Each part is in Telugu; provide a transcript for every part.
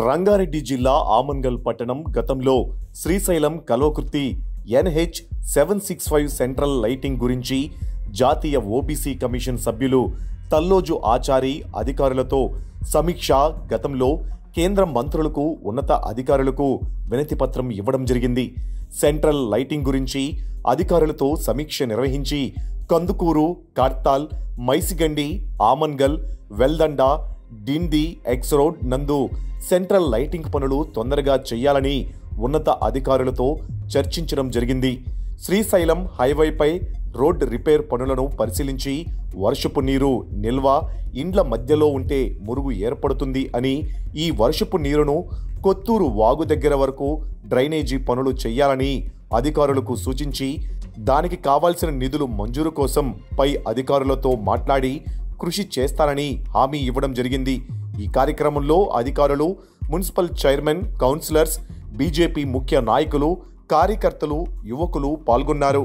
రంగారెడ్డి జిల్లా ఆమన్గల్ పట్టణం గతంలో శ్రీశైలం కలోకృతి NH seven six five central lighting గురించి జాతీయ ఓబీసీ కమిషన్ సభ్యులు తల్లోజు ఆచారి అధికారులతో సమీక్ష గతంలో కేంద్ర మంత్రులకు ఉన్నత అధికారులకు వినతిపత్రం ఇవ్వడం జరిగింది సెంట్రల్ లైటింగ్ గురించి అధికారులతో సమీక్ష నిర్వహించి కందుకూరు కార్తాల్ మైసిగండి ఆమన్గల్ వెల్దండ డిండి ఎక్స్ రోడ్ నందు సెంట్రల్ లైటింగ్ పనులు తొందరగా చేయాలని ఉన్నత అధికారులతో చర్చించడం జరిగింది శ్రీశైలం హైవేపై రోడ్ రిపేర్ పనులను పరిశీలించి వర్షపు నీరు నిల్వ ఇండ్ల మధ్యలో ఉంటే మురుగు ఏర్పడుతుంది అని ఈ వర్షపు నీరును కొత్తూరు వాగు దగ్గర వరకు డ్రైనేజీ పనులు చేయాలని అధికారులకు సూచించి దానికి కావాల్సిన నిధులు మంజూరు కోసం పై అధికారులతో మాట్లాడి కృషి చేస్తానని హామీ ఇవ్వడం జరిగింది ఈ కార్యక్రమంలో అధికారులు మున్సిపల్ చైర్మన్ కౌన్సిలర్స్ బీజేపీ ముఖ్య నాయకులు కార్యకర్తలు యువకులు పాల్గొన్నారు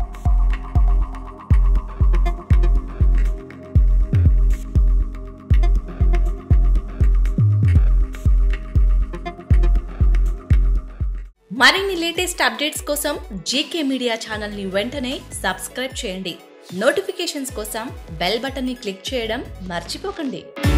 మరిన్ని లేటెస్ట్ అప్డేట్స్ కోసం జీకే మీడియా ఛానల్ని వెంటనే సబ్స్క్రైబ్ చేయండి నోటిఫికేషన్స్ కోసం బెల్ బటన్ని క్లిక్ చేయడం మర్చిపోకండి